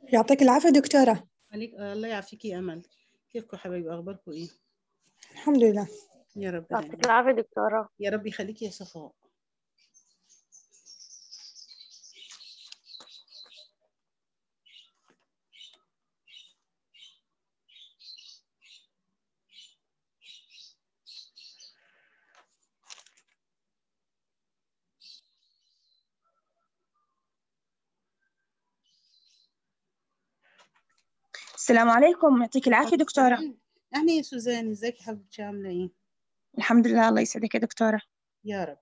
يعطيك العافية دكتورة عليك الله يعافيكي يا امل كيفكم حبايبي اخباركم ايه الحمد لله يا رب يعطيك دايما العافية دكتورة يا رب يخليكي يا صفاء السلام عليكم يعطيك العافية دكتورة اهلا يا سوزان ازيك يا حبيبتي عامله ايه الحمد لله الله يسعدك يا دكتورة يا رب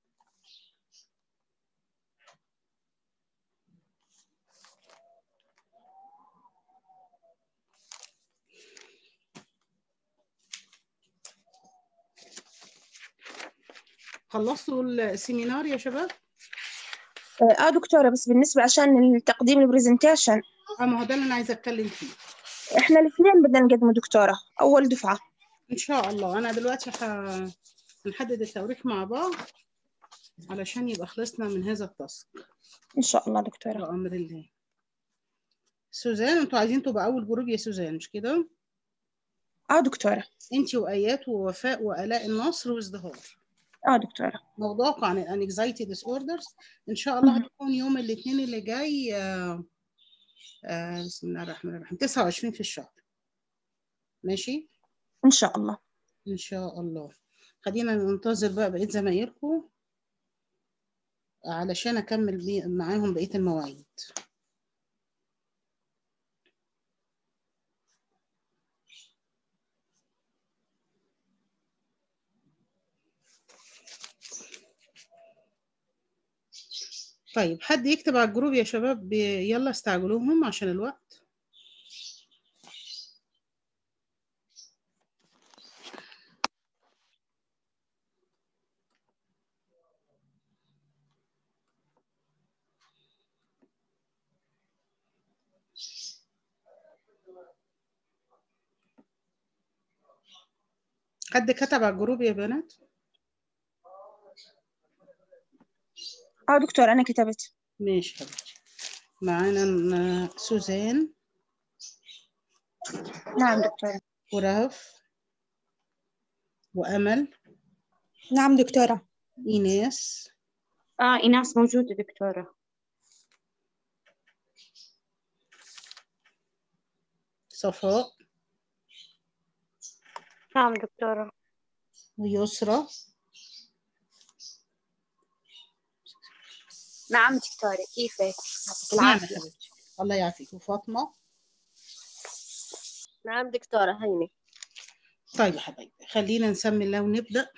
خلصتوا السيمينار يا شباب اه آه دكتورة بس بالنسبة عشان تقديم البرزنتيشن اه ما هو ده اللي انا عايزه اتكلم فيه احنا الاثنين بدنا نقدمه دكتورة أول دفعة ان شاء الله انا دلوقتي ح... هنحدد التواريخ مع بعض علشان يبقى خلصنا من هذا التاسك إن شاء الله دكتورة بأمر الله سوزان انتوا عايزين تبقى اول جروب يا سوزان مش كده اه دكتورة انتي وايات ووفاء والاء النصر وازدهار اه دكتورة موضوعكم عن الانكزايتي ديس اوردرز ان شاء الله مهم. هتكون يوم الاثنين اللي جاي آه آه بسم الله الرحمن الرحيم 29 في الشهر ماشي إن شاء الله ان شاء الله خلينا ننتظر بقى بقيه زمايلكم علشان اكمل بي معاهم بقيه المواعيد طيب حد يكتب على الجروب يا شباب ب- يلا استعجلوهم عشان الوقت حد كتب على الجروب يا بنات اه دكتورة أنا كتبت ماشي حبيبتي معانا ن- سوزان نعم دكتورة ورهف وأمل نعم دكتورة إيناس اه إيناس موجودة دكتورة صفاء نعم دكتورة ويسرى نعم دكتورة كيفك؟ يعطيك نعم يا العافية حبيبتي الله يعافيك وفاطمة نعم دكتورة هيني طيب يا حبايبي خلينا نسمي الله ونبدأ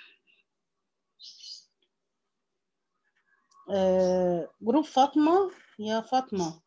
آه جروب فاطمة يا فاطمة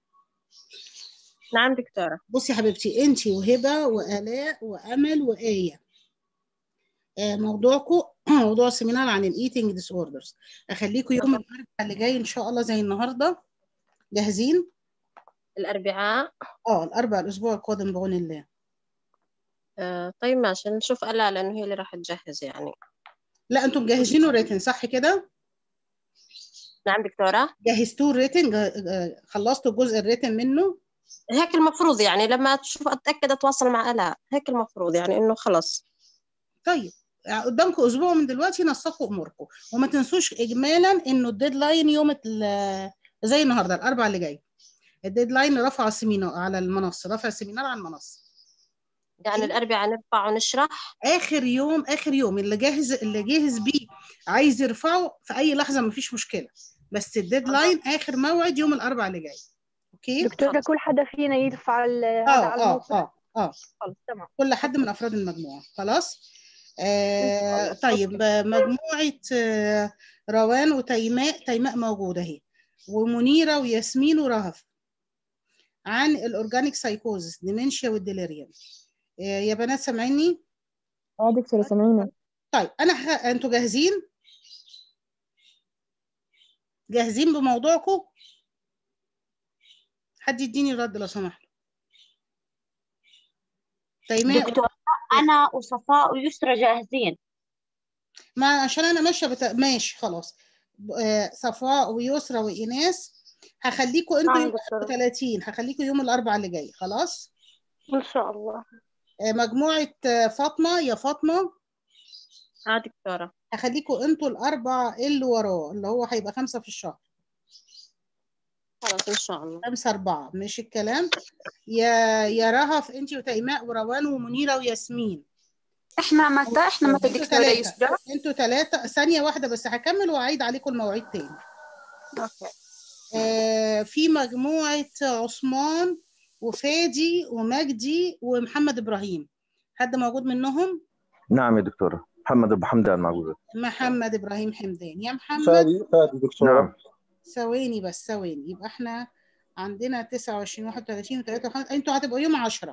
نعم دكتورة بصي يا حبيبتي انتي وهبة وآلاء وأمل وآية آه موضوعكم موضوع سيمينار عن الايتنج ديس اوردرز اخليكم يوم الاربعاء اللي جاي ان شاء الله زي النهارده جاهزين الأربعاء اه الاربع الاسبوع القادم بعون الله آه طيب ماشي نشوف ألا لأنه هي اللي راح تجهز يعني لا انتم مجهزينه ريتن صح كده نعم دكتورة جهزتوه الريتن جا- جا- خلصتوا الجزء الريتن منه هيك المفروض يعني لما تشوف أتأكد أتواصل مع ألاء هيك المفروض يعني إنه خلص طيب يعني قدامكم اسبوع من دلوقتي نسقوا اموركم وما تنسوش اجمالا انه الديدلاين يوم ال- زي النهارده الاربع اللي جاي الديدلاين رفع السيمينار على المنصه رفع السيمينار على المنصه يعني الأربعاء نرفع ونشرح اخر يوم اخر يوم اللي جاهز اللي جاهز بيه عايز يرفعه في اي لحظه مفيش مشكله بس الديدلاين اخر موعد يوم الاربع اللي جاي اوكي دكتورة كل حدا فينا يرفع ال- هذا اه على اه الموقع اه اه خلص تمام كل حد من افراد المجموعه خلاص آه الله. طيب آه، مجموعه آه روان وتيماء تيماء موجوده اهي ومنيره وياسمين ورهف عن الاورجانيك سايكوزس ديمنشيا والديليريوم آه يا بنات سامعيني اه دكتورة سامعيني طيب انا ه... انتوا جاهزين جاهزين بموضوعكم حد يديني رد لو سمحت تيماء دكتور أنا وصفاء ويسرى جاهزين ما عشان انا ماشيه بت... ماشي خلاص ب- آه، صفاء ويسرى وايناس هخليكم انتوا نعم يوم دكتورة 30 هخليكم يوم الاربعاء اللي جاي خلاص إن شاء الله آه، مجموعة آه، فاطمة يا فاطمة اه دكتورة هخليكم انتوا الاربع اللي وراه اللي هو هيبقى خمسة في الشهر خلاص ان شاء الله خمسة أربعة ماشي الكلام يا يا رهف انت وتيماء وروان ومنيرة وياسمين احنا متى احنا متى انتوا دكتورة ثلاثة يسرا انتوا ثلاثة ثانية واحدة بس هكمل وأعيد عليكم المواعيد تاني اوكي آه في مجموعة عثمان وفادي ومجدي ومحمد إبراهيم حد موجود منهم؟ نعم يا دكتورة محمد أبو حمدان موجود محمد إبراهيم حمدان يا محمد فادي فادي دكتورة نعم ثواني بس ثواني يبقى احنا عندنا 29 31 و3 انتوا هتبقوا يوم 10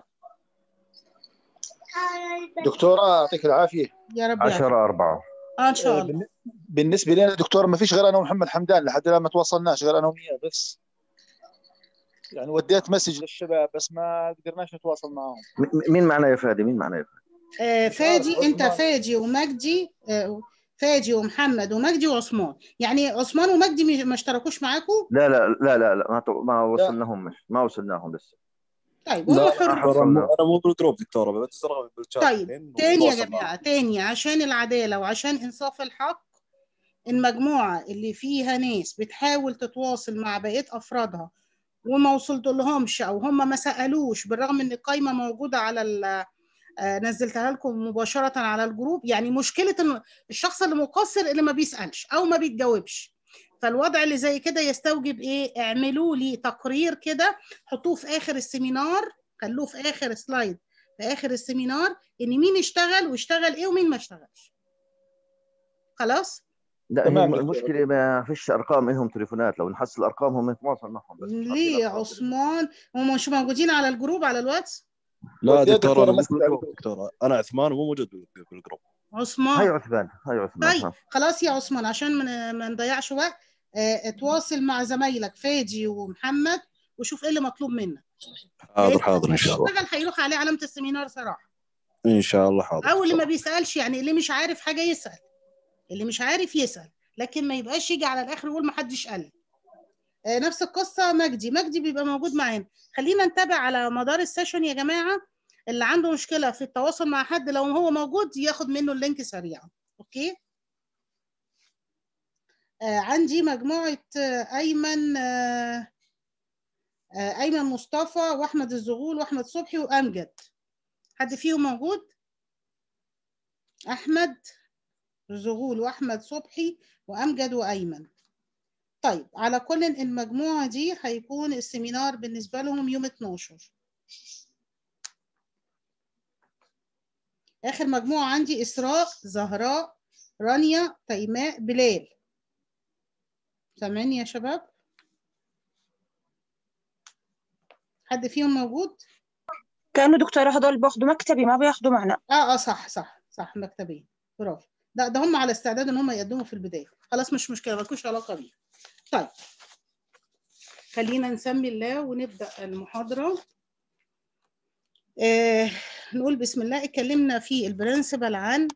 دكتورة يعطيك العافية يا رب يعافيك. عشرة أربعة اه ان شاء آه، الله بالن- بالنسبة لنا دكتورة ما فيش غير أنا ومحمد حمدان لحد الآن ما تواصلناش غير أنا وياه بس يعني وديت مسج للشباب بس ما قدرناش نتواصل معهم م- م- مين معنا يا فادي مين معنا يا فادي آه فادي عثمان. انت فادي ومجدي آه فادي ومحمد ومجدي وعثمان يعني عثمان ومجدي مش- ما اشتركوش معاكم لا لا لا لا لا ما تو- ما وصلناهم ما وصلناهم لسه طيب هم لا حر دكتورة مو- انا مو بالجروب دكتورة بس رغم بالشات طيب لين تاني يا نتواصل جماعة معهم. تاني عشان العدالة وعشان إنصاف الحق المجموعة اللي فيها ناس بتحاول تتواصل مع بقية أفرادها وما وصلت لهمش أو هم ما سألوش بالرغم إن القايمة موجودة على ال- آه، نزلتها لكم مباشرة على الجروب يعني مشكلة إن الشخص اللي مقصر اللي ما بيسألش أو ما بيتجاوبش فالوضع اللي زي كده يستوجب إيه اعملوا لي تقرير كده حطوه في آخر السيمينار خلوه في آخر سلايد في آخر السيمينار ان مين اشتغل واشتغل ايه ومين ما اشتغلش خلاص لا هي تمام الم- دكتورة. المشكلة ما فيش أرقام لهم تليفونات لو نحصل أرقامهم نتواصل معهم بس مش ليه يا حاطين أرقام. عثمان هم مش موجودين على الجروب على الواتس لا وديت دكتورة دكتورة انا مو مسج على بالجروب الجروب. دكتورة انا عثمان ومو موجود بال- بالجروب هاي عثمان عثمان هاي عثمان طيب ها. خلاص يا عثمان عشان ما ما نضيعش وقت اه، اتواصل مع زمايلك فادي ومحمد وشوف ايه اللي مطلوب منك حاضر حاضر ان شاء الله اشتغل هيروح عليه علامة السيمينار صراحة ان شاء الله حاضر او اللي ما دكتورة. بيسألش يعني اللي مش عارف حاجة يسأل اللي مش عارف يسأل لكن ما يبقاش يجي على الاخر يقول ما حدش قال لي. آه، نفس القصة مجدي مجدي بيبقى موجود معانا خلينا نتابع على مدار السيشن يا جماعة اللي عنده مشكلة في التواصل مع حد لو هو موجود ياخد منه اللينك سريعا اوكي آه عندي مجموعة آه أيمن آه آه أيمن مصطفى وأحمد الزغول وأحمد صبحي وأمجد حد فيهم موجود؟ أحمد الزغول وأحمد صبحي وأمجد وأيمن طيب على كل المجموعة دي هيكون السيمينار بالنسبة لهم يوم 12 آخر مجموعة عندي إسراء زهراء رانيا تيماء بلال سامعين يا شباب حد فيهم موجود كانوا دكتورة هذول بياخدوا مكتبي ما بياخدوا معنا اه اه صح صح صح مكتبين برافو لا ده هم على استعداد ان هم يقدموا في البدايه خلاص مش مشكله مالكوش علاقه بيه طيب خلينا نسمي الله ونبدا المحاضره آه نقول بسم الله اتكلمنا في البرنسبل عن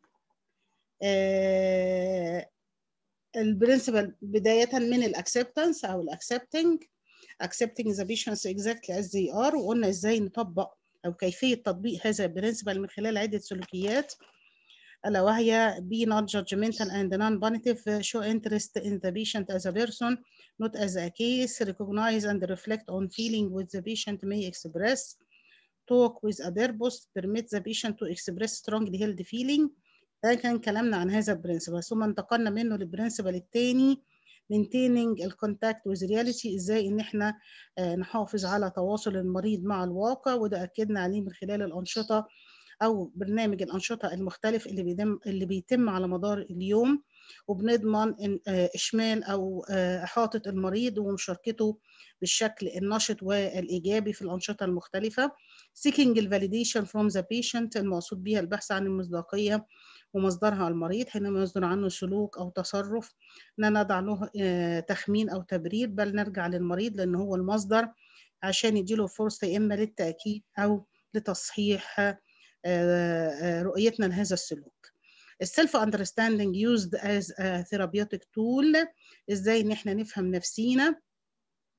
آه البرنسبل بدايه من الاكسبتنس او الاكسبتنج accepting the patients exactly as they are وقلنا ازاي نطبق او كيفيه تطبيق هذا البرنسبل من خلال عده سلوكيات ألا وهي be not judgmental and non-punitive show interest in the patient as a person not as a case recognize and reflect on feeling which the patient may express talk with a purpose permit the patient to express strongly held feeling ده كان كلامنا عن هذا البرنسبل ثم انتقلنا منه للبرنسبل الثاني maintaining الكونتاكت with reality ازاي ان احنا آه، نحافظ على تواصل المريض مع الواقع وده اكدنا عليه من خلال الانشطه او برنامج الانشطه المختلف اللي بيتم اللي بيتم على مدار اليوم وبنضمن إن- آه، اشمال او آه، احاطه المريض ومشاركته بالشكل النشط والايجابي في الانشطه المختلفه seeking validation from the patient المقصود بها البحث عن المصداقيه ومصدرها المريض حينما يصدر عنه سلوك او تصرف لا نضع له آه، تخمين او تبرير بل نرجع للمريض لان هو المصدر عشان يديله فرصه اما للتاكيد او لتصحيح آه، آه، رؤيتنا لهذا السلوك السيلف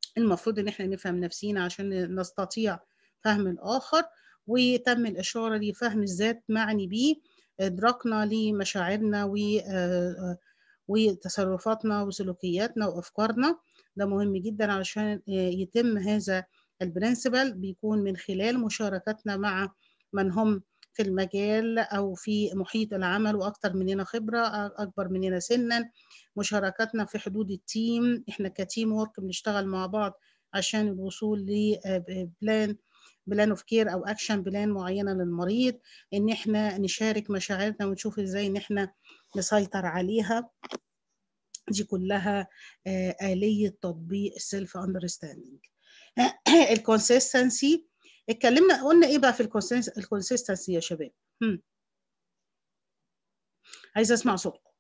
المفروض ان احنا نفهم نفسينا عشان نستطيع فهم الاخر وتم الاشاره لفهم الذات معني بيه ادراكنا لمشاعرنا و آه، وتصرفاتنا وسلوكياتنا وافكارنا ده مهم جدا علشان يتم هذا البرنسبل بيكون من خلال مشاركتنا مع من هم في المجال او في محيط العمل واكثر مننا خبره اكبر مننا سنا مشاركتنا في حدود التيم احنا كتيم ورك بنشتغل مع بعض عشان الوصول لبلان بلان اوف كير او اكشن بلان معينه للمريض ان احنا نشارك مشاعرنا ونشوف ازاي ان احنا نسيطر عليها دي كلها آه، آلية تطبيق السيلف اندرستاندينج الكونسيستنسي اتكلمنا قلنا ايه بقى في الكونسيستنسي يا شباب هم. عايزه اسمع صوتكم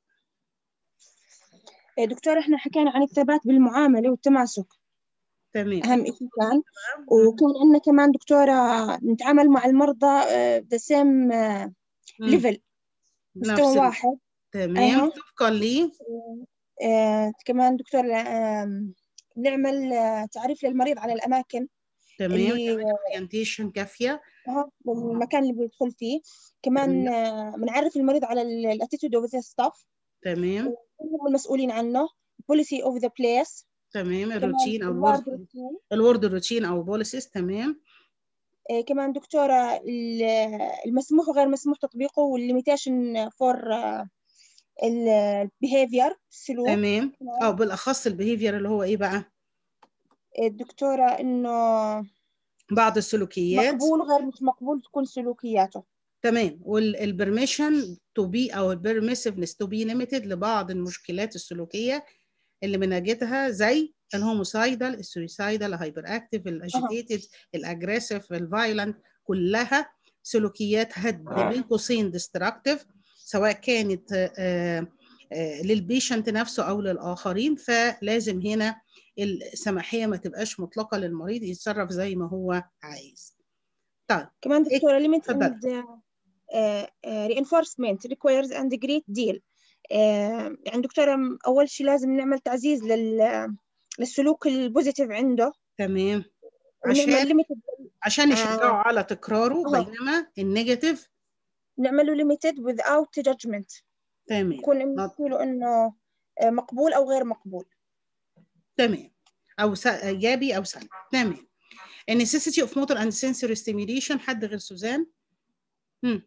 إيه دكتور احنا حكينا عن الثبات بالمعاملة والتماسك تمام أهم شيء كان وكان عندنا كمان دكتورة نتعامل مع المرضى ذا سيم مم. ليفل مستوى نفس ال- واحد تمام أها. طبقا ليه آه، كمان دكتور آم، نعمل آه، تعريف للمريض على الأماكن تمام اللي اورينتيشن كافيه أها، المكان اللي بيدخل فيه كمان آه، بنعرف المريض على الاتيتود اوف ذا ستاف تمام هم المسؤولين عنه بوليسي اوف ذا بليس تمام كمان الروتين او الوارد الورد روتين الورد روتين او بوليسيس تمام آه، كمان دكتورة ال- المسموح وغير مسموح تطبيقه والليميتيشن فور البيهيفير السلوك تمام اه بالاخص البيهيفير اللي هو ايه بقى الدكتورة إنه بعض السلوكيات مقبول غير مش مقبول تكون سلوكياته تمام والبرميشن تو بي او البرميسفنس تو بي ليميتد لبعض المشكلات السلوكيه اللي بنجدها زي الهوموسايدال السويسايدال الهايبر اكتيف الاجيتيتد الاجريسيف الفايلنت كلها سلوكيات هد بين قوسين ديستراكتيف سواء كانت آه، آه، للبيشنت نفسه او للاخرين فلازم هنا السماحيه ما تبقاش مطلقه للمريض يتصرف زي ما هو عايز طيب كمان إيه؟ دكتورة limit اتفضل. and uh, uh, uh, reinforcement requires and great deal uh, يعني دكتورة م- أول شيء لازم نعمل تعزيز لل للسلوك البوزيتيف عنده تمام ونعمل عشان limited عشان يشجعوا على تكراره آه. بينما النيجاتيف نعمله limited without judgment تمام يكون نحكي له إنه uh, مقبول أو غير مقبول تمام او س- ايجابي او سلبي تمام necessity of motor and sensory stimulation حد غير سوزان هم.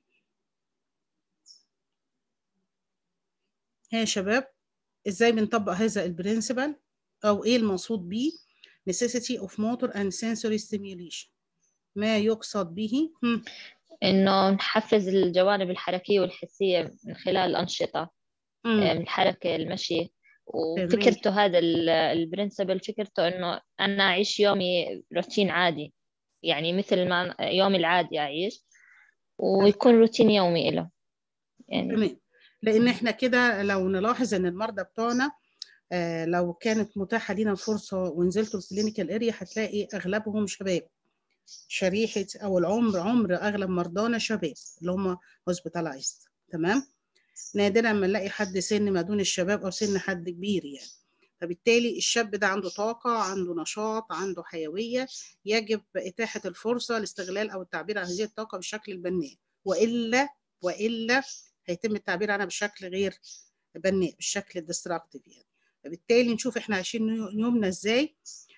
ها يا شباب ازاي بنطبق هذا البرنسبل او ايه المقصود بيه necessity of motor and sensory stimulation ما يقصد به هم. إنه نحفز الجوانب الحركية والحسية من خلال الأنشطة مم. آه، من الحركة المشي وفكرته هذا البرنسبل فكرته إنه أنا أعيش يومي روتين عادي يعني مثل ما يومي العادي أعيش ويكون روتين يومي له يعني تمام لان احنا كده لو نلاحظ ان المرضى بتوعنا آه، لو كانت متاحه لينا الفرصه ونزلتوا الكلينيكال اريا هتلاقي اغلبهم شباب شريحه او العمر عمر اغلب مرضانا شباب اللي هم هوسبيتالايزد تمام نادرا ما نلاقي حد سن ما دون الشباب او سن حد كبير يعني فبالتالي الشاب ده عنده طاقة عنده نشاط عنده حيوية يجب إتاحة الفرصة لاستغلال أو التعبير عن هذه الطاقة بالشكل البناء وإلا وإلا هيتم التعبير عنها بشكل غير بناء بالشكل الديستراكتيف يعني فبالتالي نشوف احنا عايشين يومنا ازاي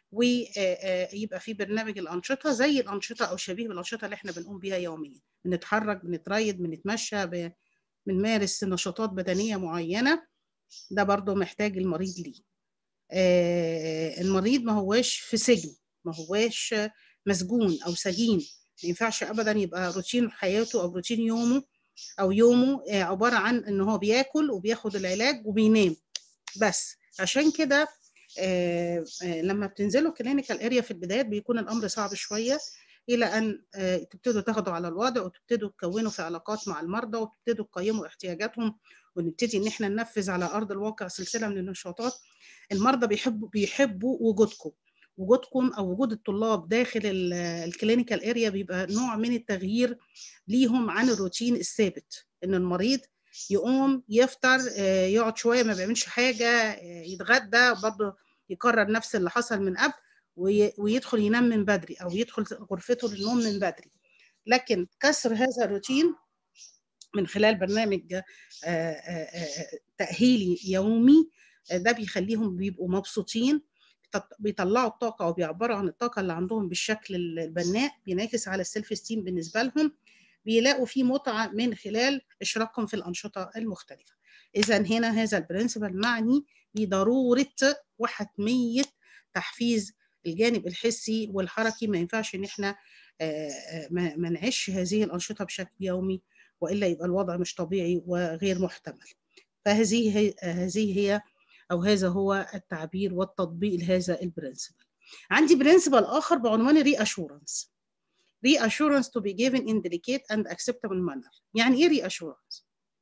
ويبقى في برنامج الأنشطة زي الأنشطة أو شبيه بالأنشطة اللي احنا بنقوم بيها يوميا بنتحرك بنتريض بنتمشى ب- بنمارس نشاطات بدنية معينة ده برضو محتاج المريض ليه آه، المريض ما هواش في سجن ما هواش مسجون او سجين ما ينفعش ابدا يبقى روتين حياته او روتين يومه او يومه آه، عباره عن ان هو بياكل وبياخد العلاج وبينام بس عشان كده آه، آه، لما بتنزلوا كلينيكال اريا في البدايات بيكون الامر صعب شويه الى ان آه، تبتدوا تاخدوا على الوضع وتبتدوا تكونوا في علاقات مع المرضى وتبتدوا تقيموا احتياجاتهم ونبتدي ان احنا ننفذ على ارض الواقع سلسله من النشاطات المرضى بيحبوا بيحبوا وجودكم وجودكم او وجود الطلاب داخل ال- الكلينيكال اريا بيبقى نوع من التغيير ليهم عن الروتين الثابت ان المريض يقوم يفطر آه، يقعد شويه ما بيعملش حاجه آه، يتغدى برضه يكرر نفس اللي حصل من قبل وي- ويدخل ينام من بدري او يدخل غرفته للنوم من بدري لكن كسر هذا الروتين من خلال برنامج آه، آه، آه، تأهيلي يومي آه، ده بيخليهم بيبقوا مبسوطين بيط- بيطلعوا الطاقة وبيعبروا عن الطاقة اللي عندهم بالشكل البناء بينعكس على السيلف استيم بالنسبة لهم بيلاقوا فيه متعة من خلال إشراكهم في الأنشطة المختلفة إذا هنا هذا البرنسبل معني بضرورة وحتمية تحفيز الجانب الحسي والحركي ما ينفعش إن إحنا آه، آه، ما ما نعيش هذه الأنشطة بشكل يومي وإلا يبقى الوضع مش طبيعي وغير محتمل فهذه هي هذه هي أو هذا هو التعبير والتطبيق لهذا البرنسبل عندي برنسبل آخر بعنوان الري أشورنس reassurance to be given in delicate and acceptable manner يعني ايه reassurance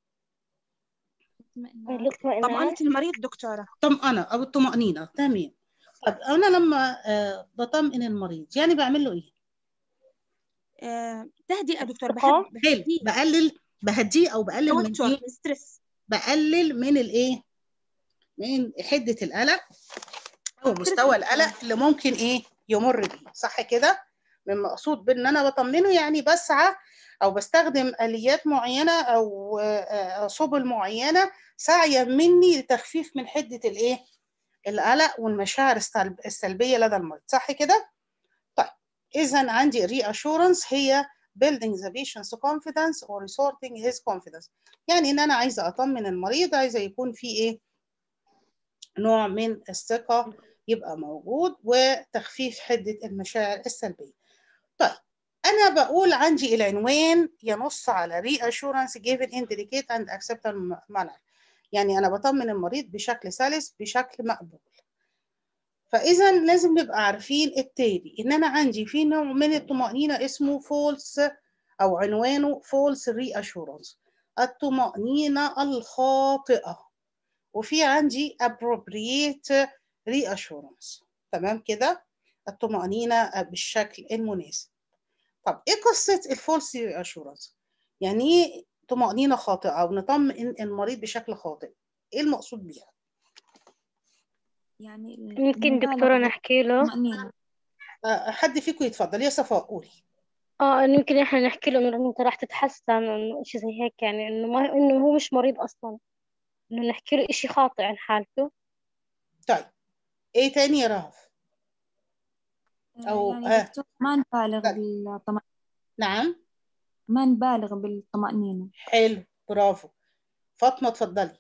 طمأنة المريض دكتورة طمأنة أو الطمأنينة تمام طب أنا لما آه، بطمئن المريض يعني بعمل له إيه؟ آه، تهدئة دكتورة بهد- حلو بهديه بقلل بهديه أو بقلل من توتر إيه؟ من ستريس بقلل من الإيه؟ من حدة القلق أو مستوى القلق اللي ممكن إيه؟ يمر بيه صح كده؟ من مقصود بإن أنا بطمنه يعني بسعى أو بستخدم آليات معينة أو آه، آه، سبل معينة سعيا مني لتخفيف من حدة الإيه؟ القلق والمشاعر السلب- السلبية لدى المريض صح كده؟ طيب إذا عندي reassurance هي building the patient's confidence or resorting his confidence يعني إن أنا عايزة أطمن المريض عايزة يكون في إيه؟ نوع من الثقة يبقى موجود وتخفيف حدة المشاعر السلبية طيب أنا بقول عندي العنوان ينص على reassurance given in delicate and acceptable manner يعني أنا بطمن المريض بشكل سلس بشكل مقبول فإذا لازم نبقى عارفين التالي إن أنا عندي في نوع من الطمأنينة اسمه false أو عنوانه false reassurance الطمأنينة الخاطئة وفي عندي appropriate reassurance تمام كده الطمأنينة بالشكل المناسب طب إيه قصة الفولس reassurance يعني إيه طمأنينة خاطئة أو نطمئن المريض بشكل خاطئ إيه المقصود بيها يعني ممكن دكتورة نحكي له آه، حد فيكم يتفضل يا صفاء قولي اه انه يمكن احنا نحكي له انه انت راح تتحسن انه اشي زي هيك يعني انه ما انه هو مش مريض اصلا انه نحكي له اشي خاطئ عن حالته طيب إيه تاني يا رهف أو يعني آه. دكتور ما نبالغ بالطمأنينة نعم ما نبالغ بالطمأنينة حلو برافو فاطمة اتفضلي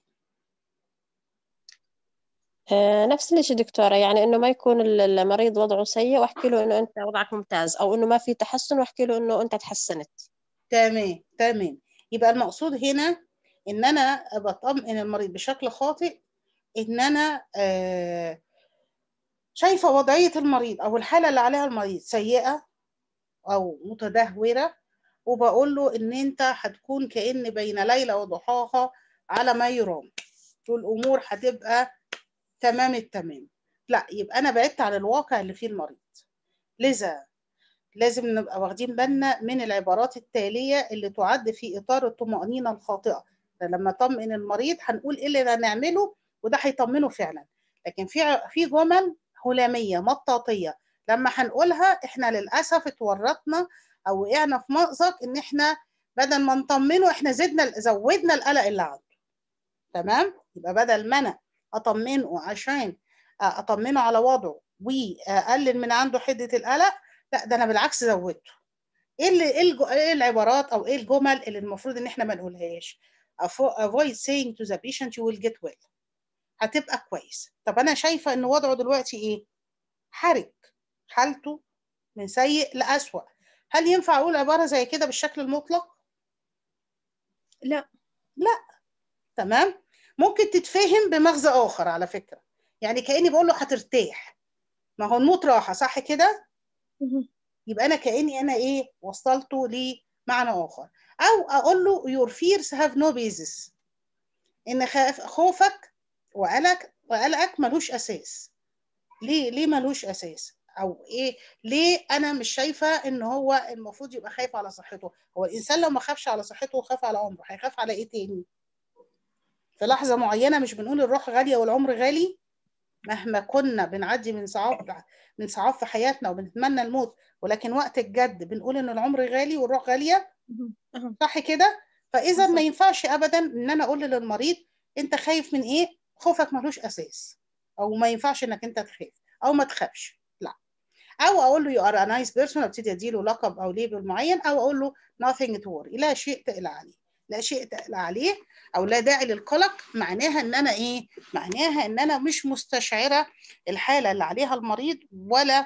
آه، نفس الشيء دكتورة يعني إنه ما يكون ال- المريض وضعه سيء وأحكي له إنه أنت وضعك ممتاز أو إنه ما في تحسن وأحكي له إنه أنت تحسنت تمام تمام يبقى المقصود هنا ان انا بطمئن المريض بشكل خاطئ ان انا آه شايفه وضعيه المريض او الحاله اللي عليها المريض سيئه او متدهوره وبقول له ان انت هتكون كأن بين ليلة وضحاها على ما يرام والامور هتبقى تمام التمام لا يبقى انا بعدت عن الواقع اللي فيه المريض لذا لازم نبقى واخدين بالنا من العبارات التالية اللي تعد في إطار الطمأنينة الخاطئة لما طمئن المريض هنقول إيه اللي هنعمله وده هيطمنه فعلا لكن في ع- في جمل هلامية مطاطية لما هنقولها إحنا للأسف اتورطنا أو وقعنا في مأزق إن إحنا بدل ما نطمنه إحنا زدنا زودنا القلق اللي عنده تمام يبقى بدل ما أنا أطمنه عشان أطمنه على وضعه وأقلل من عنده حدة القلق لا ده انا بالعكس زودته ايه اللي ايه الج- إيه العبارات او ايه الجمل اللي المفروض ان احنا ما نقولهاش Avo- avoid saying to the patient you will get well هتبقى كويس طب انا شايفه ان وضعه دلوقتي ايه حرج حالته من سيء لأسوأ هل ينفع اقول عباره زي كده بالشكل المطلق لا لا تمام ممكن تتفهم بمغزى اخر على فكره يعني كاني بقول له هترتاح ما هو الموت راحه صح كده يبقى انا كاني انا ايه وصلته لمعنى اخر او اقول له your fears have no basis ان خاف خوفك وقلقك وقلقك ملوش اساس ليه ليه ملوش اساس او ايه ليه انا مش شايفه ان هو المفروض يبقى خايف على صحته هو الانسان لو ما خافش على صحته وخاف على عمره هيخاف على ايه تاني في لحظه معينه مش بنقول الروح غاليه والعمر غالي مهما كنا بنعدي من صعاب من صعاب في حياتنا وبنتمنى الموت ولكن وقت الجد بنقول ان العمر غالي والروح غاليه صح كده فاذا ما ينفعش ابدا ان انا اقول للمريض انت خايف من ايه خوفك ملوش اساس او ما ينفعش انك انت تخاف او ما تخافش لا او اقول له يو ار ا نايس بيرسون ابتدي اديله لقب او ليبل معين او اقول له nothing to worry لا شيء تقلق عليه لا شيء تقلق عليه او لا داعي للقلق معناها ان انا ايه معناها ان انا مش مستشعره الحاله اللي عليها المريض ولا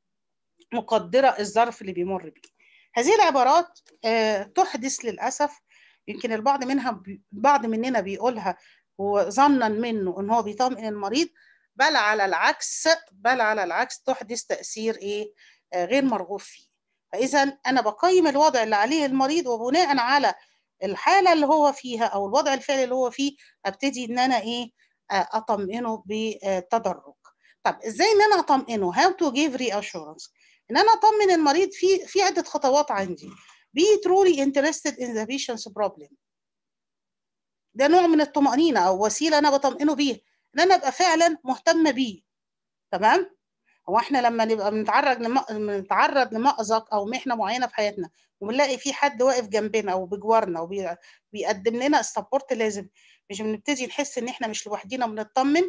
مقدره الظرف اللي بيمر بيه هذه العبارات آه، تحدث للاسف يمكن البعض منها بي- بعض مننا بيقولها وظنا منه ان هو بيطمئن المريض بل على العكس بل على العكس تحدث تاثير ايه آه، غير مرغوب فيه فاذا انا بقيم الوضع اللي عليه المريض وبناء على الحاله اللي هو فيها او الوضع الفعلي اللي هو فيه ابتدي ان انا ايه آه، اطمئنه بتدرج طب ازاي ان انا اطمئنه how to give reassurance ان انا اطمن المريض في في عده خطوات عندي be truly interested in the patient's problem ده نوع من الطمأنينة أو وسيلة أنا بطمئنه بيها إن أنا أبقى فعلا مهتمة بيه تمام؟ هو إحنا لما نبقى بنتعرض لم... بنتعرض لمأزق أو محنة معينة في حياتنا وبنلاقي في حد واقف جنبنا أو بجوارنا وبيقدم لنا السبورت لازم مش بنبتدي نحس إن إحنا مش لوحدينا بنطمن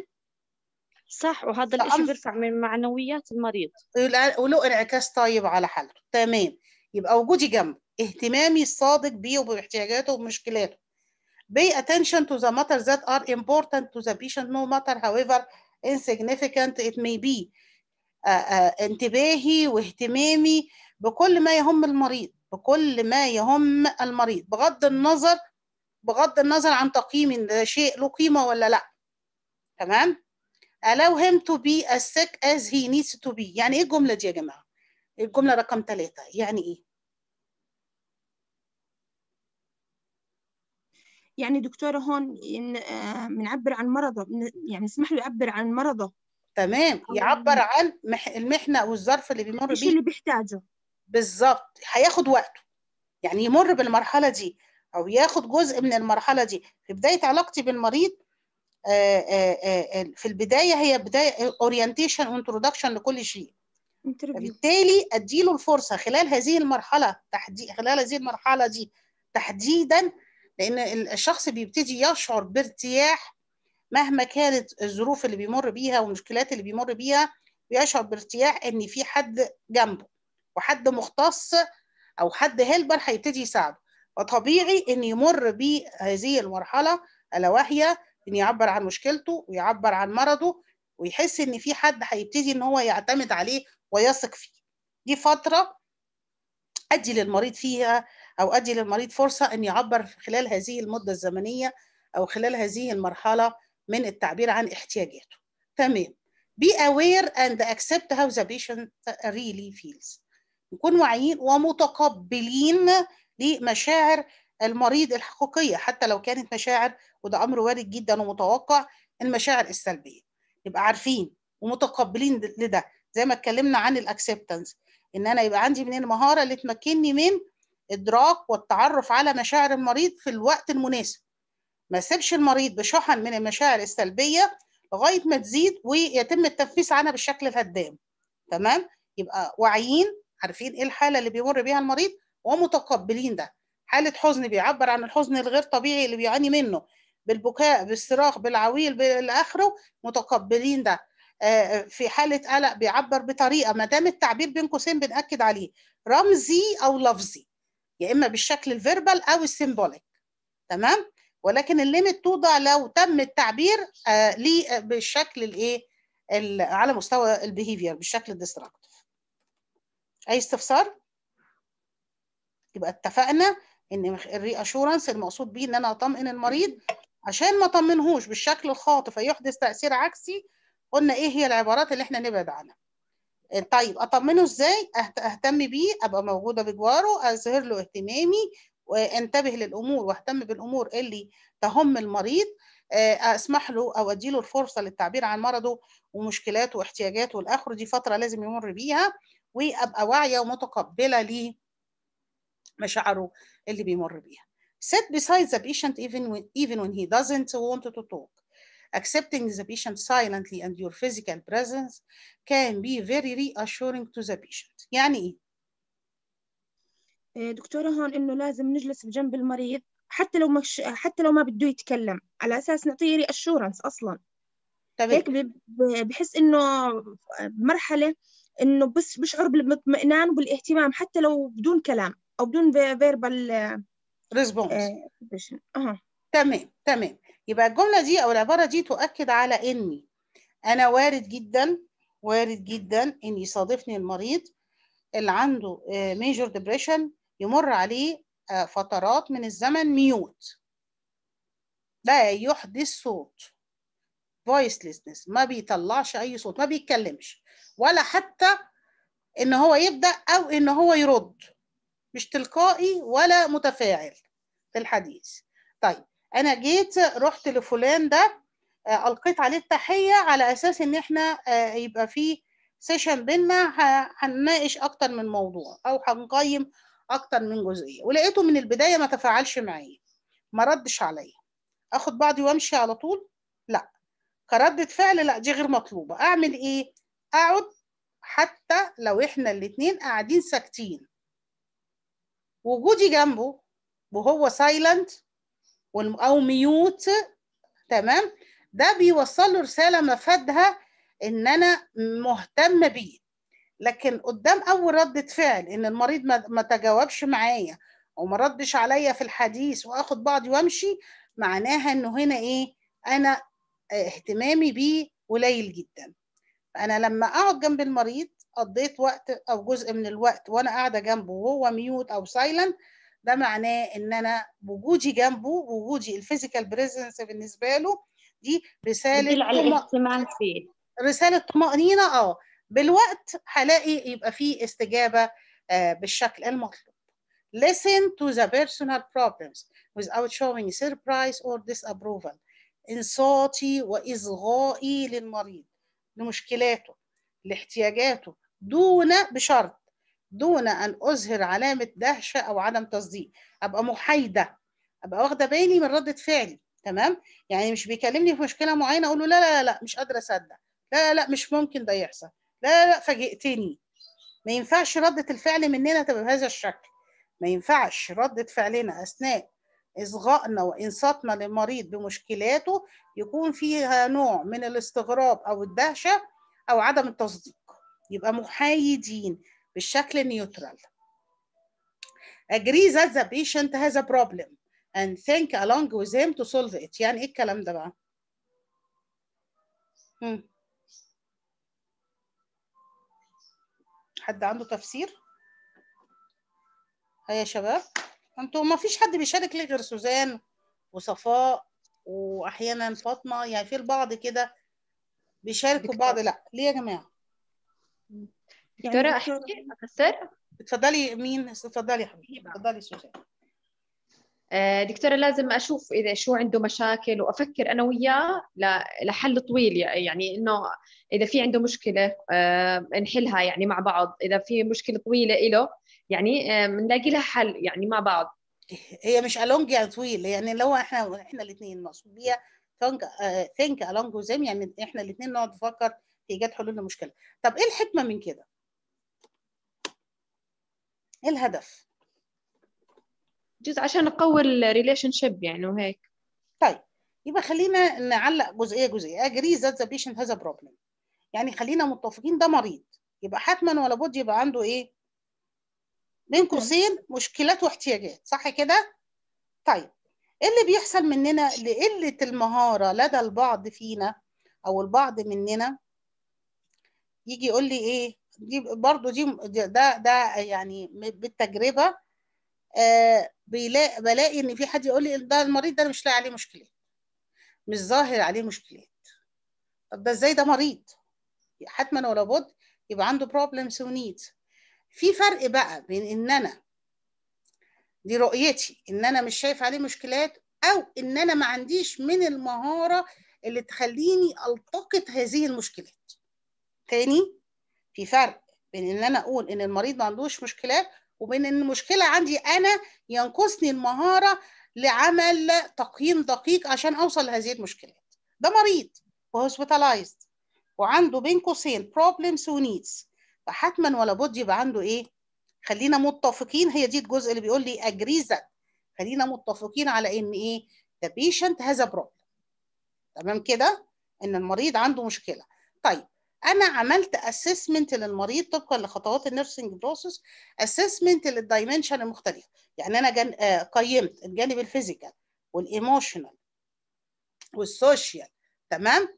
صح وهذا ده الإشي أمر بيرفع من معنويات المريض وله انعكاس طيب على حالته تمام يبقى وجودي جنبه اهتمامي الصادق بيه وباحتياجاته وبمشكلاته pay attention to the matters that are important to the patient no matter however insignificant it may be آه، آه، انتباهي واهتمامي بكل ما يهم المريض بكل ما يهم المريض بغض النظر بغض النظر عن تقييم إن ده شيء له قيمة ولا لا تمام allow him to be as sick as he needs to be يعني ايه الجملة دي يا جماعة الجملة رقم ثلاثة يعني ايه يعني دكتورة هون إن آه، بنعبر عن مرضه بن- يعني نسمح له يعبر عن مرضه تمام أو يعبر عن مح- المحنة أو الظرف اللي بيمر الشيء بيه اللي بيحتاجه بالظبط هياخد وقته يعني يمر بالمرحلة دي أو ياخد جزء من المرحلة دي في بداية علاقتي بالمريض آه، آه، آه، آه، في البداية هي بداية اورينتيشن وانترودكشن لكل شيء انترفيو فبالتالي اديله الفرصه خلال هذه المرحله تحديد خلال هذه المرحله دي تحديدا لان ال- الشخص بيبتدي يشعر بارتياح مهما كانت الظروف اللي بيمر بيها والمشكلات اللي بيمر بيها بيشعر بارتياح ان في حد جنبه وحد مختص او حد هيلبر هيبتدي يساعده فطبيعي ان يمر بهذه المرحله الا وهي ان يعبر عن مشكلته ويعبر عن مرضه ويحس ان في حد هيبتدي ان هو يعتمد عليه ويثق فيه دي فتره ادي للمريض فيها او ادي للمريض فرصه ان يعبر خلال هذه المده الزمنيه او خلال هذه المرحله من التعبير عن احتياجاته تمام be aware and accept how the patient really feels نكون واعيين ومتقبلين لمشاعر المريض الحقيقيه حتى لو كانت مشاعر وده امر وارد جدا ومتوقع المشاعر السلبيه نبقى عارفين ومتقبلين لده زي ما اتكلمنا عن الاكسبتنس ان انا يبقى عندي من المهاره اللي تمكنني من ادراك والتعرف على مشاعر المريض في الوقت المناسب ما اسيبش المريض بشحن من المشاعر السلبيه لغايه ما تزيد ويتم التنفيس عنها بالشكل الهدام تمام يبقى واعيين عارفين ايه الحاله اللي بيمر بيها المريض ومتقبلين ده حاله حزن بيعبر عن الحزن الغير طبيعي اللي بيعاني منه بالبكاء بالصراخ بالعويل بالاخره متقبلين ده آه، في حاله قلق بيعبر بطريقه ما دام التعبير بين قوسين بنأكد عليه رمزي او لفظي يا اما بالشكل الفيربال او السيمبوليك تمام ولكن الليميت توضع لو تم التعبير آه ليه آه، بالشكل الايه ال- على مستوى البيهيفير بالشكل الديستراكتيف اي استفسار يبقى اتفقنا ان الري اشورنس المقصود بيه ان انا اطمئن المريض عشان ما اطمنهوش بالشكل الخاطئ فيحدث تاثير عكسي قلنا ايه هي العبارات اللي احنا نبعد عنها طيب اطمنه ازاي أهت- اهتم بيه ابقى موجوده بجواره اظهر له اهتمامي وانتبه للامور واهتم بالامور اللي تهم المريض آه، اسمح له او اديله الفرصه للتعبير عن مرضه ومشكلاته واحتياجاته والاخر دي فتره لازم يمر بيها وابقى واعيه ومتقبله لمشاعره اللي بيمر بيها sit beside the patient even when, even when he doesn't want to talk accepting the patient silently and your physical presence can be very reassuring to the patient يعني ايه آه، دكتورة هون إنه لازم نجلس بجنب المريض حتى لو مش حتى لو ما بده يتكلم على أساس نعطيه ري أشورنس أصلا تمام هيك ب- ب- بحس إنه بمرحلة إنه بس بشعر بالاطمئنان وبالاهتمام حتى لو بدون كلام أو بدون فيربال ريسبونس أها تمام تمام يبقى الجملة دي أو العبارة دي تؤكد على إني أنا وارد جدا وارد جدا إن يصادفني المريض اللي عنده ميجور ديبريشن يمر عليه آه، فترات من الزمن ميوت لا يحدث صوت voicelessness ما بيطلعش أي صوت ما بيتكلمش ولا حتى إن هو يبدأ أو إن هو يرد مش تلقائي ولا متفاعل في الحديث طيب انا جيت رحت لفلان ده آه، القيت عليه التحيه على اساس ان احنا آه، يبقى في سيشن بينا ه- هنناقش اكتر من موضوع او هنقيم اكتر من جزئيه ولقيته من البدايه ما تفاعلش معايا ما ردش عليا اخد بعضي وامشي على طول لا كردة فعل لا دي غير مطلوبه اعمل ايه اقعد حتى لو احنا الاتنين قاعدين ساكتين وجودي جنبه وهو سايلنت او ميوت تمام ده بيوصل له رساله مفادها ان انا مهتم بيه لكن قدام اول ردة فعل ان المريض ما ما تجاوبش معايا او ما ردش عليا في الحديث واخد بعضي وامشي معناها انه هنا ايه انا آه، اهتمامي بيه قليل جدا انا لما اقعد جنب المريض قضيت وقت او جزء من الوقت وانا قاعده جنبه وهو ميوت او سايلنت ده معناه ان انا وجودي جنبه وجودي الفيزيكال بريزنس بالنسبه له دي رساله يدل على طم- الاهتمام فيه رساله طمانينه اه بالوقت هلاقي يبقى في استجابه آه بالشكل المطلوب listen to the personal problems without showing surprise or disapproval انصاتي واصغائي للمريض لمشكلاته لاحتياجاته دون بشرط دون ان اظهر علامه دهشه او عدم تصديق ابقى محايده ابقى واخده بالي من رده فعلي تمام يعني مش بيكلمني في مشكله معينه اقول له لا لا لا مش قادره اصدق لا لا لا مش ممكن ده يحصل لا لا لا فاجئتني ما ينفعش ردة الفعل مننا تبقى بهذا الشكل ما ينفعش ردة فعلنا أثناء إصغائنا وإنصاتنا للمريض بمشكلاته يكون فيها نوع من الاستغراب أو الدهشة أو عدم التصديق يبقى محايدين بالشكل نيوترال agree that the patient has a problem and think along with him to solve it يعني إيه الكلام ده بقى؟ مم. حد عنده تفسير؟ ها يا شباب انتوا ما فيش حد بيشارك ليه غير سوزان وصفاء واحيانا فاطمه يعني في البعض كده بيشاركوا بعض لا ليه يا جماعه دكتورة أحكي أفسر؟ اتفضلي مين اتفضلي يا حبيبي اتفضلي سوزان آه، دكتورة لازم أشوف إذا شو عنده مشاكل وأفكر أنا وياه ل- لحل طويل يعني إنه إذا في عنده مشكلة آه، نحلها يعني مع بعض إذا في مشكلة طويلة إله يعني آه، بنلاقي لها حل يعني مع بعض هي مش الونج يعني طويل يعني لو احنا احنا الاثنين مقصود بيها ثينك along with them يعني احنا الاثنين نقعد نفكر في ايجاد حلول للمشكله طب ايه الحكمه من كده ايه الهدف جزء عشان نقوي الريليشن شيب يعني وهيك طيب يبقى خلينا نعلق جزئيه جزئيه agree that the patient has a problem يعني خلينا متفقين ده مريض يبقى حتما ولا بد يبقى عنده ايه بين قوسين مشكلات واحتياجات صح كده طيب ايه اللي بيحصل مننا لقله المهاره لدى البعض فينا او البعض مننا يجي يقول لي ايه دي برضو دي ده ده يعني بالتجربه آه بيلاقي بلاقي ان في حد يقول لي ده المريض ده أنا مش لاقي عليه مشكلات مش ظاهر عليه مشكلات طب ده ازاي ده مريض حتما ولا بد يبقى عنده problems ونيدز في فرق بقى بين ان انا دي رؤيتي ان انا مش شايف عليه مشكلات او ان انا ما عنديش من المهاره اللي تخليني التقط هذه المشكلات تاني في فرق بين ان انا اقول ان المريض ما عندوش مشكلات وبين ان المشكله عندي انا ينقصني المهاره لعمل تقييم دقيق عشان اوصل لهذه المشكلات ده مريض وهوسبيتالايزد وعنده بين قوسين بروبلمز ونيدز فحتما ولا بد يبقى عنده ايه خلينا متفقين هي دي الجزء اللي بيقول لي agree that خلينا متفقين على ان ايه the patient has a problem تمام كده ان المريض عنده مشكله طيب انا عملت اسسمنت للمريض طبقا لخطوات النيرسينج بروسيس اسسمنت للدايمنشن المختلفه يعني انا جن... آه قيمت الجانب الفيزيكال والايموشنال والسوشيال تمام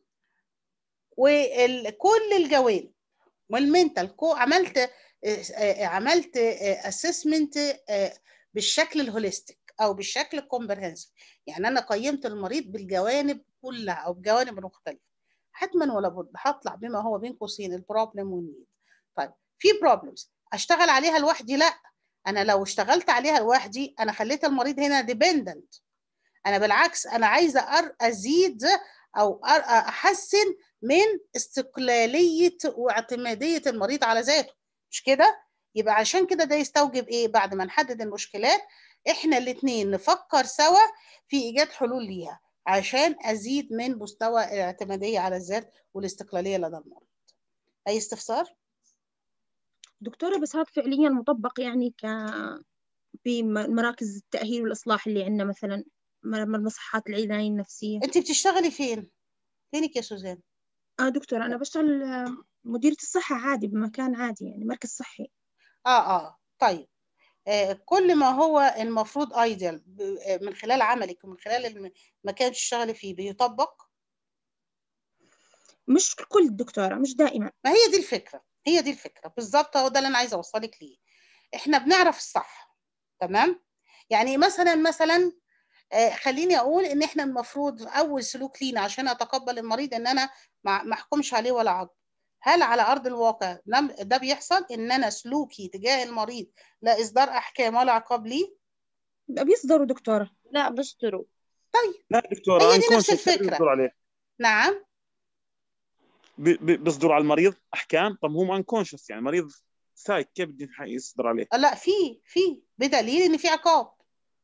وكل الجوانب والمنتال كو عملت آه آه عملت اسسمنت بالشكل الهوليستيك او بالشكل الكومبرهنسيف يعني انا قيمت المريض بالجوانب كلها او بجوانب مختلفه حتما ولا بد هطلع بما هو بين قوسين البروبلم والنيد طيب في بروبلمز اشتغل عليها لوحدي لا انا لو اشتغلت عليها لوحدي انا خليت المريض هنا ديبندنت انا بالعكس انا عايزه أر ازيد او أر احسن من استقلاليه واعتماديه المريض على ذاته مش كده يبقى عشان كده ده يستوجب ايه بعد ما نحدد المشكلات احنا الاثنين نفكر سوا في ايجاد حلول ليها عشان ازيد من مستوى الاعتماديه على الذات والاستقلاليه لدى المريض اي استفسار دكتورة بس هذا فعليا مطبق يعني ك بمراكز التأهيل والإصلاح اللي عندنا مثلا مصحات العناية النفسية انت بتشتغلي فين فينك يا سوزان اه دكتورة أنا بشتغل مديرة الصحة عادي بمكان عادي يعني مركز صحي اه اه طيب آه كل ما هو المفروض ايديال من خلال عملك ومن خلال المكان اللي بتشتغلي فيه بيطبق مش كل دكتورة مش دائما ما هي دي الفكرة هي دي الفكرة بالظبط هو ده اللي أنا عايزة أوصلك ليه إحنا بنعرف الصح تمام يعني مثلا مثلا آه خليني أقول إن إحنا المفروض أول سلوك لينا عشان أتقبل المريض إن أنا ما أحكمش عليه ولا عض هل على أرض الواقع ده بيحصل إن أنا سلوكي تجاه المريض لا إصدار أحكام ولا عقاب ليه؟ بيصدروا دكتورة لا بيصدروا طيب لا دكتورة هي دي نفس الفكرة عليه. نعم بيصدروا على المريض احكام طب هو انكونشس يعني مريض سايك كيف بدي يصدر عليه لا في في بدليل ان في عقاب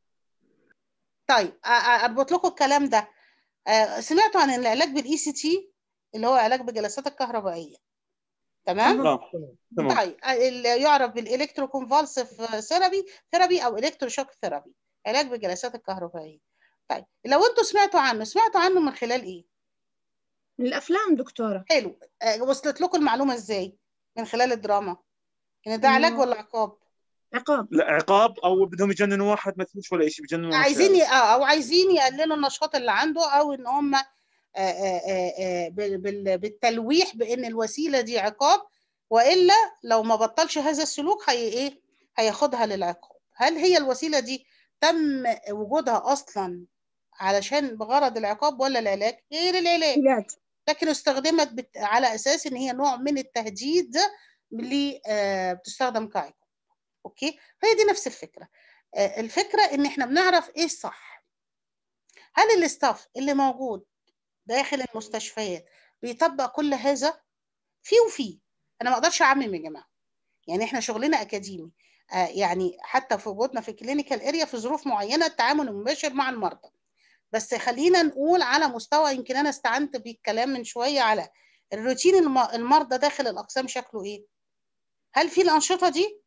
طيب اربط لكم الكلام ده سمعتوا عن العلاج بالاي سي تي اللي هو علاج بالجلسات الكهربائيه تمام تمام طيب اللي يعرف بالالكترو كونفالسيف ثيرابي ثيرابي او الكترو شوك ثيرابي علاج بالجلسات الكهربائيه طيب لو انتوا سمعتوا عنه سمعتوا عنه من خلال ايه من الافلام دكتوره حلو أه وصلت لكم المعلومه ازاي من خلال الدراما ان ده علاج ولا عقاب عقاب لا عقاب او بدهم يجننوا واحد ما فيش ولا شيء بيجننوا عايزين ي... اه او عايزين يقللوا النشاط اللي عنده او ان هم آه آه آه بال... بالتلويح بان الوسيله دي عقاب والا لو ما بطلش هذا السلوك هي ايه هياخدها للعقاب هل هي الوسيله دي تم وجودها اصلا علشان بغرض العقاب ولا العلاج غير العلاج علاج لكن استخدمت بت... على اساس ان هي نوع من التهديد اللي آه بتستخدم كعقاب اوكي هي دي نفس الفكره آه الفكره ان احنا بنعرف ايه الصح هل الاستاف اللي موجود داخل المستشفيات بيطبق كل هذا في وفي انا ما اقدرش اعمم يا جماعه يعني احنا شغلنا اكاديمي آه يعني حتى في وجودنا في كلينيكال اريا في ظروف معينه التعامل المباشر مع المرضى بس خلينا نقول على مستوى يمكن انا استعنت بالكلام من شويه على الروتين المرضى داخل الاقسام شكله ايه هل في الانشطه دي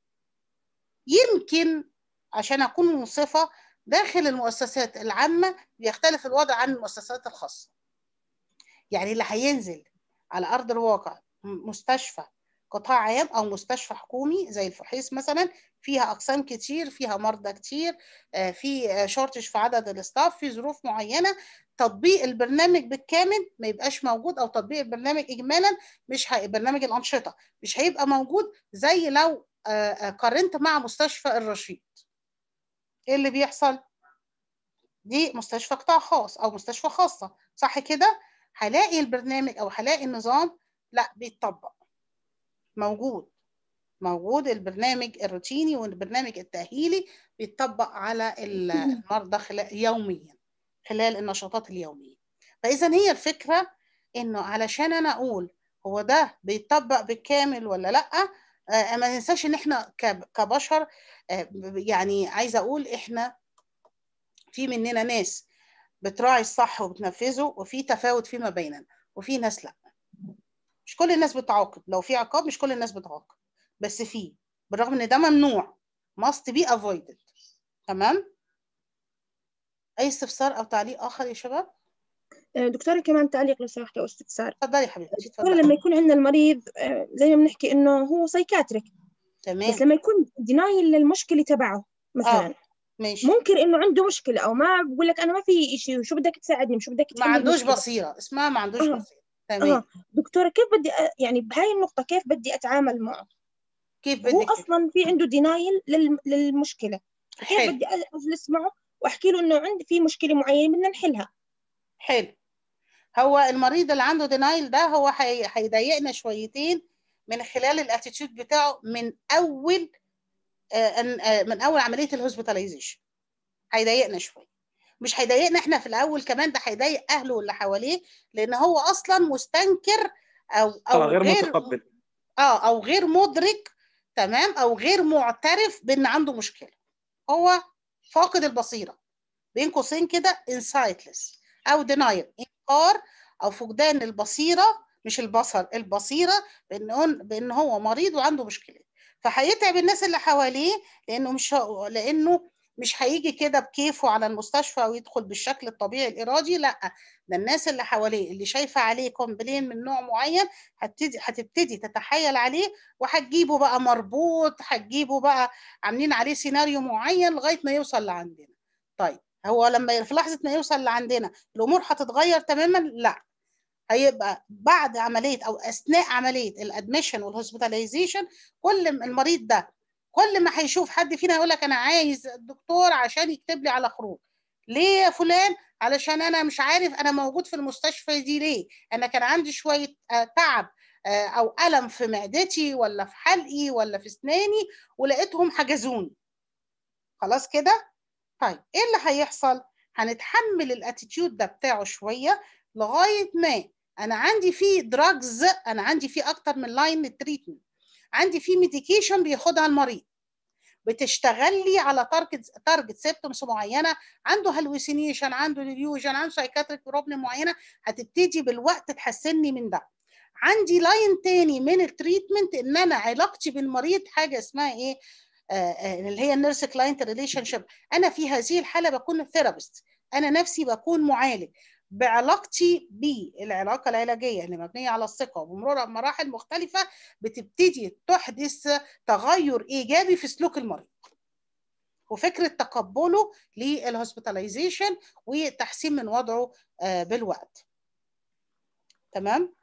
يمكن عشان اكون منصفه داخل المؤسسات العامه بيختلف الوضع عن المؤسسات الخاصه يعني اللي هينزل على ارض الواقع مستشفى قطاع عام او مستشفى حكومي زي الفحيص مثلا فيها اقسام كتير فيها مرضى كتير في شورتج في عدد الاستاف في ظروف معينه تطبيق البرنامج بالكامل ما يبقاش موجود او تطبيق البرنامج اجمالا مش هي... برنامج الانشطه مش هيبقى موجود زي لو قارنت مع مستشفى الرشيد ايه اللي بيحصل دي مستشفى قطاع خاص او مستشفى خاصه صح كده هلاقي البرنامج او هلاقي النظام لا بيتطبق موجود موجود البرنامج الروتيني والبرنامج التأهيلي بيتطبق على المرضى خلال يوميا خلال النشاطات اليومية فإذا هي الفكرة إنه علشان أنا أقول هو ده بيتطبق بالكامل ولا لأ آه ما ننساش إن إحنا كبشر آه يعني عايزة أقول إحنا في مننا ناس بتراعي الصح وبتنفذه وفي تفاوت فيما بيننا وفي ناس لا مش كل الناس بتعاقب لو في عقاب مش كل الناس بتعاقب بس في بالرغم ان ده ممنوع must be avoided تمام اي استفسار او تعليق اخر يا شباب آه، دكتورة كمان تعليق لو سمحت أو استفسار اتفضلي يا حبيبتي دكتورة اتفضلي لما يكون عندنا المريض آه، زي ما بنحكي إنه هو سايكاتريك تمام بس لما يكون دينايل للمشكلة تبعه مثلا اه ماشي منكر إنه عنده مشكلة أو ما بقول لك أنا ما في إشي وشو بدك تساعدني شو بدك ما تحل عندوش المشكلة بصيرة اسمها ما عندوش آه. بصيرة تمام آه دكتورة كيف بدي أ- يعني بهاي النقطة كيف بدي أتعامل معه كيف هو بدك أصلا في عنده دينايل لل... للمشكلة كيف حلو بدي أ- أجلس معه وأحكي له إنه عندي في مشكلة معينة بدنا نحلها حلو هو المريض اللي عنده دينايل ده هو هي- هيضايقنا شويتين من خلال الاتيتيود بتاعه من اول آه، أن- آه، من اول عمليه الهوسبيتاليزيشن هيضايقنا شويه مش هيضايقنا احنا في الاول كمان ده هيضايق اهله واللي حواليه لان هو اصلا مستنكر او او اه غير غير متقبل اه او غير مدرك تمام او غير معترف بان عنده مشكله هو فاقد البصيره بين قوسين كده insightless او denial انكار او فقدان البصيره مش البصر البصيره بان هو بان هو مريض وعنده مشكله فهيتعب الناس اللي حواليه لانه مش ه- لانه مش هيجي كده بكيفه على المستشفى ويدخل بالشكل الطبيعي الارادي لا ده الناس اللي حواليه اللي شايفه عليه كومبلين من نوع معين هتبتدي هتبتدي تتحايل عليه وهتجيبه بقى مربوط هتجيبه بقى عاملين عليه سيناريو معين لغايه ما يوصل لعندنا طيب هو لما في لحظه ما يوصل لعندنا الامور هتتغير تماما لا هيبقى بعد عمليه او اثناء عمليه الادميشن والهوسبيتاليزيشن كل ما المريض ده كل ما هيشوف حد فينا يقول لك انا عايز الدكتور عشان يكتب لي على خروج ليه يا فلان علشان انا مش عارف انا موجود في المستشفى دي ليه انا كان عندي شويه آه، تعب آه، او الم في معدتي ولا في حلقي ولا في اسناني ولقيتهم حجزوني خلاص كده طيب ايه اللي هيحصل هنتحمل الاتيتيود ده بتاعه شويه لغايه ما انا عندي فيه دراجز انا عندي فيه اكتر من لاين للتريتمنت عندي فيه ميديكيشن بياخدها المريض بتشتغل لي على تارجت تارجت سيبتومز معينه عنده هلوسينيشن عنده ديليوجن عنده سايكاتريك بروبلم معينه هتبتدي بالوقت تحسني من ده عندي لاين تاني من التريتمنت ان انا علاقتي بالمريض حاجه اسمها ايه آه، آه، اللي هي النيرس كلاينت ريليشن شيب انا في هذه الحاله بكون ثيرابيست انا نفسي بكون معالج بعلاقتي بالعلاقه العلاجيه اللي مبنيه على الثقه وبمرور بمراحل مختلفه بتبتدي تحدث تغير ايجابي في سلوك المريض وفكره تقبله للهوسبيتاليزيشن وتحسين من وضعه آه، بالوقت تمام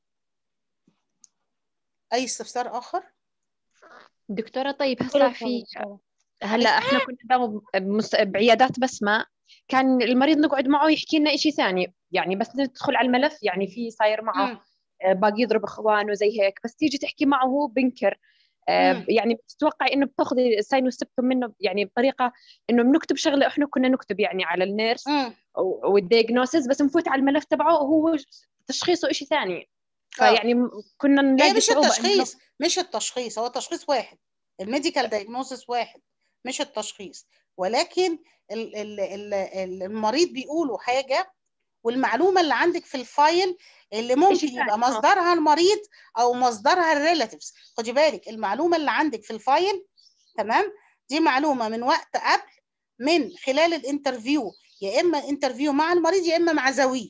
اي استفسار اخر دكتورة طيب هسا في هلا احنا كنا نداوم بمس- بعيادات بسمة كان المريض نقعد معه يحكي لنا شيء ثاني يعني بس ندخل على الملف يعني في صاير معه مم. آه، باقي يضرب اخوانه زي هيك بس تيجي تحكي معه هو بنكر آه، مم. يعني بتتوقع انه بتاخذي الساين والسبتم منه يعني بطريقه انه بنكتب شغله احنا كنا نكتب يعني على النيرس مم. والدياجنوسيس بس نفوت على الملف تبعه وهو تشخيصه شيء ثاني فيعني م- كنا هي نلاقي مش صعوبه انه التشخيص مش التشخيص هو التشخيص واحد الميديكال دايجنوسيس واحد مش التشخيص ولكن ال- ال- ال- ال- المريض بيقولوا حاجة والمعلومة اللي عندك في الفايل اللي ممكن ثاني، يبقى آه. مصدرها المريض أو مصدرها الريلاتيفز خدي بالك المعلومة اللي عندك في الفايل تمام دي معلومة من وقت قبل من خلال الانترفيو يا إما انترفيو مع المريض يا إما مع زويه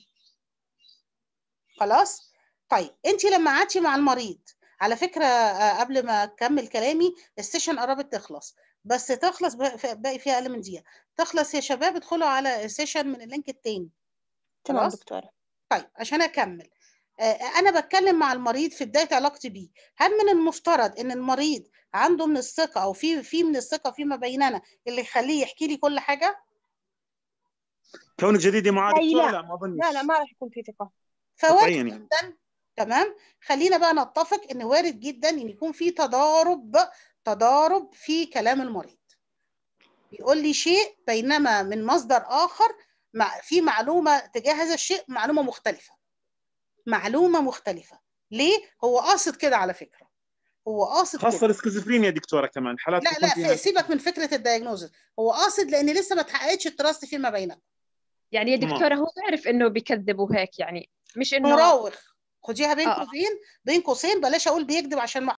خلاص طيب انت لما قعدتي مع المريض على فكره آه، قبل ما اكمل كلامي السيشن قربت تخلص بس تخلص بقى في- باقي فيها اقل من دقيقه تخلص يا شباب ادخلوا على السيشن من اللينك التاني تمام خلاص دكتورة طيب عشان اكمل آه، انا بتكلم مع المريض في بدايه علاقتي بيه هل من المفترض ان المريض عنده من الثقه او في في من الثقه فيما بيننا اللي يخليه يحكي لي كل حاجه كونك جديده معاه أي دكتوره لا لا ما اظنش لا لا ما راح يكون في ثقة فوارد قطعيا يعني جدا تمام خلينا بقى نتفق ان وارد جدا ان يكون في تضارب تضارب في كلام المريض بيقول لي شيء بينما من مصدر اخر مع في معلومه تجاه هذا الشيء معلومه مختلفه معلومه مختلفه ليه هو قاصد كده على فكره هو قاصد خاصه كده السكيزوفرينيا دكتوره كمان حالات لا تكون لا فيها في- سيبك من فكره الدايجنوزس هو قاصد لان لسه ما اتحققتش التراست فيما بينكم يعني يا تمام. دكتورة هو بعرف إنه بيكذب وهيك يعني مش إنه مراوغ خديها بين آه، آه. قوسين مش انه مراوغ خديها بين آه، آه. قوسين بين قوسين بلاش اقول بيكذب عشان ما